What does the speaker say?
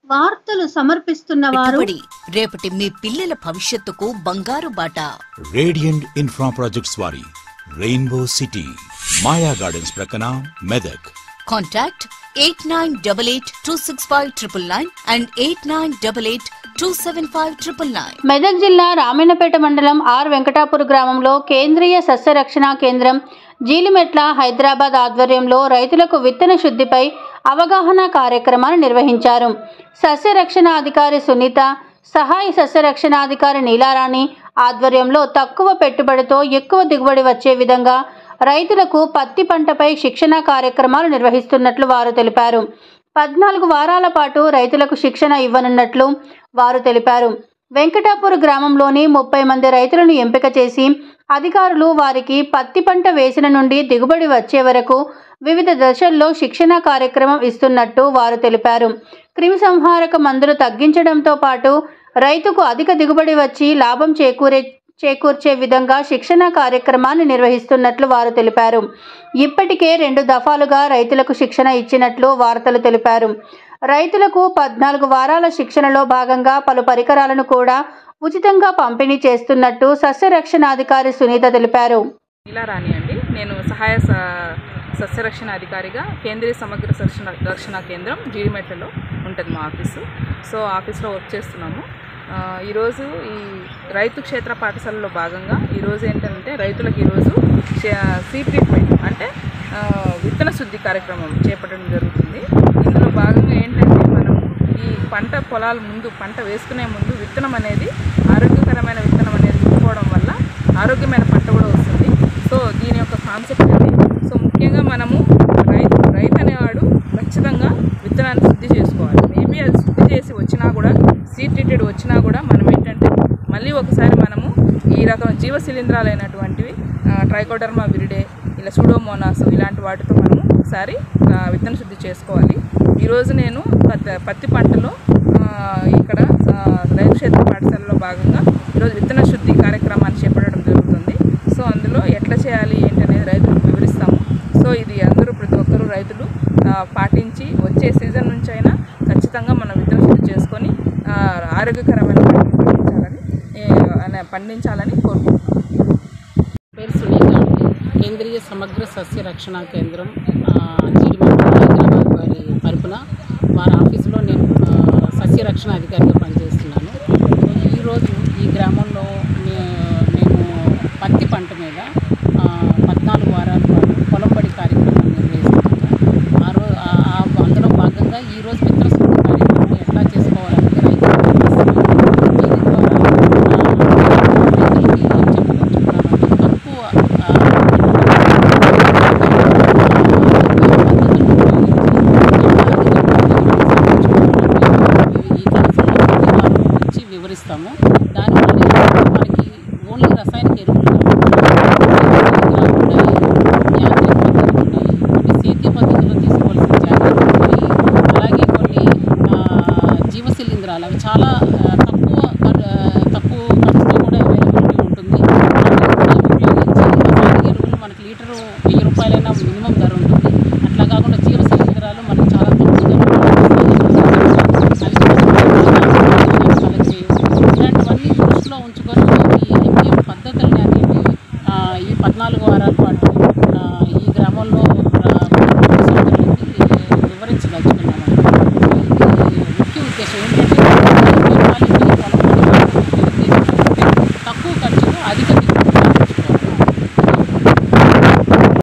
వార్తలు సమర్పిస్తున్న వారు పెట్టుబడి రేపటి మీ పిల్లల భవిష్యత్తుకు బంగారు బాట రేడియంట్ ఇన్ఫ్రా ప్రాజెక్ట్స్ వారి రెయిన్బో సిటీ మాయా గార్డెన్స్ ప్రక్కన Medak contact eight nine double eight two six five triple nine and eight nine double eight two seven five triple nine Medak జిల్లా రామన్నపేట మండలం ఆర్ వెంకటాపూర్ గ్రామంలో కేంద్రీయ సస్యరక్షణ కేంద్రం జీలిమెట్ల హైదరాబాద్ ఆధ్వర్యంలో రైతులకు విత్తన శుద్ధిపై అవగాహన కార్యక్రమాన్ని నిర్వహించారు సస్యరక్షణ అధికారి సునీత సహాయ సస్యరక్షణాధికారి నీలారాణి ఆధ్వర్యంలో తక్కువ పెట్టుబడితో ఎక్కువ దిగుబడి వచ్చే విధంగా రైతులకు పత్తి పంటపై శిక్షణ కార్యక్రమాలు నిర్వహిస్తున్నట్లు వారు తెలిపారు పద్నాలుగు వారాల పాటు రైతులకు శిక్షణ ఇవ్వనున్నట్లు వారు తెలిపారు వెంకటాపూర్ గ్రామంలోని ముప్పై మంది రైతులను ఎంపిక చేసి అధికారులు వారికి పత్తి పంట వేసిన నుండి దిగుబడి వచ్చే వరకు వివిధ దశల్లో శిక్షణ కార్యక్రమం ఇస్తున్నట్టు వారు తెలిపారు క్రిమి సంహారక మందులు తగ్గించడంతో పాటు రైతుకు అధిక దిగుబడి వచ్చి లాభం చేకూరే చేకూర్చే విధంగా శిక్షణ కార్యక్రమాన్ని నిర్వహిస్తున్నట్లు వారు తెలిపారు ఇప్పటికే రెండు దఫాలుగా రైతులకు శిక్షణ ఇచ్చినట్లు వార్తలు తెలిపారు రైతులకు పద్నాలుగు వారాల శిక్షణలో భాగంగా పలు పరికరాలను కూడా ఉచితంగా పంపిణీ చేస్తున్నట్టు సస్యరక్షణాధికారి సునీత తెలిపారు ఇలా రాణి అండి నేను సహాయ స- సస్యరక్షణ అధికారిగా కేంద్రీయ సమగ్ర రక్షణ రక్షణ కేంద్రం జీడిమెట్లలో ఉంటుంది మా ఆఫీసు సో ఆఫీస్లో వర్క్ చేస్తున్నాము ఆ, ఈరోజు ఈ రైతు క్షేత్ర పాఠశాలలో భాగంగా ఈరోజు ఏంటంటే రైతులకు ఈరోజు సీడ్ ట్రీట్మెంట్ అంటే ఆ, విత్తన శుద్ధి కార్యక్రమం చేపట్టడం జరుగుతుంది ఇందులో భాగంగా ఏంటంటే మనం ఈ పంట పొలాల ముందు పంట వేసుకునే ముందు విత్తనం అనేది ఆరోగ్యకరమైన విత్తనం అనేది తీసుకోవడం వల్ల ఆరోగ్యమైన పంట కూడా వస్తుంది సో దీని యొక్క కాన్సెప్ట్ అది సో ముఖ్యంగా మనము రైతు రైతు అనేవాడు ఖచ్చితంగా విత్తనాన్ని శుద్ధి చేసుకోవాలి మేబీ అది శుద్ధి చేసి వచ్చినా కూడా సీడ్ ట్రీటెడ్ వచ్చినా కూడా మనం ఏంటంటే మళ్ళీ ఒకసారి మనము ఈ రకం జీవ శిలీంధ్రాలు అయినటువంటివి ట్రైకోడర్మా విరిడే ఇలా సూడోమోనాస్ ఇలాంటి వాటితో మనము ఒకసారి ఆ, విత్తన శుద్ధి చేసుకోవాలి ఈరోజు నేను పత్తి పత్తి పంటలో ఆ, ఇక్కడ ఆ, రైతు క్షేత్ర పాఠశాలలో భాగంగా ఈరోజు విత్తన శుద్ధి కార్యక్రమాన్ని చేపట్టడం జరుగుతుంది సో అందులో ఎట్లా చేయాలి ఏంటి అనేది రైతులకు వివరిస్తాము సో ఇది అందరూ ప్రతి ఒక్కరూ రైతులు ఆ, పాటించి వచ్చే సీజన్ నుంచి అయినా ఖచ్చితంగా మనం విత్తన శుద్ధి చేసుకొని ఆ, ఆరోగ్యకరమైన పంటలు పండించాలని ఏ, అనే- పండించాలని కోరుకుంటున్నాను పేరు సునీత అండి కేంద్రీయ సమగ్ర సస్య రక్షణ కేంద్రం ఆ, జీడిమెట్ల హైదరాబాద్ వారి తరపున వారి ఆఫీసులో నేను ఆ, సస్య రక్షణ అధికారిగా పనిచేస్తున్నాను ఈరోజు ఈ గ్రామంలో నే- మేము పత్తి పంట మీద ఆ, పద్నాలుగు వారాల పాటు పొలం బడి కార్యక్రమాన్ని నిర్వహిస్తున్నాము ఆ రో ఆ- ఆ అందులో భాగంగా ఈరోజు విత్తన శుద్ధి కార్యక్రమం ఎట్లా చేసుకోవాలనేది రైతులకు వివరిస్తున్నాము. దీని ద్వారా ఆ, రైతులకి ఏం చెప్పదలుచుకున్నామంటే తక్కువ ఆ, ఈ కనీసంలో ప్రతి వారం గురించి వివరిస్తాము దానివల్ల ఏంటంటే మనకి ఓన్లీ రసాయనిక ఎరువులు కాకుండా యాంత్రిక పద్ధతులు ఉన్నాయి కొన్ని సేద్య పద్ధతిలో తీసుకోవాల్సిన జాగ్రత్తలు ఉన్నాయి అలాగే కొన్ని ఆ, జీవ శిలీంధ్రాలు అవి చాలా ఆ, తక్కువ ఖర్- ఆ, తక్కువ ఖర్చుతో కూడా అవైలబిలిటీ ఉంటుంది వాటిని కూడా ఉపయోగించి రసాయనిక ఎరువులు మనకి లీటరు వెయ్యి రూపాయలైనా మినిమం ధర ఉంటుంది అట్లా కాకుండా జీవ శిలీంధ్రాలు మనకి చాలా తక్కువ ధరలో కలెక్ట్ చేయవచ్చు ఇలాంటివన్నీ దృష్టిలో ఉంచుకొని ఈ ఐపీఎం పద్ధతుల్ని అనేవి ఆ, ఈ పద్నాలుగు వారాల పాటు ఆ, ఈ గ్రామంలో ఆ, సోదరులకి వివరించదలుచుకున్నామండి ఇది ముఖ్య ఉద్దేశం ఏంటంటే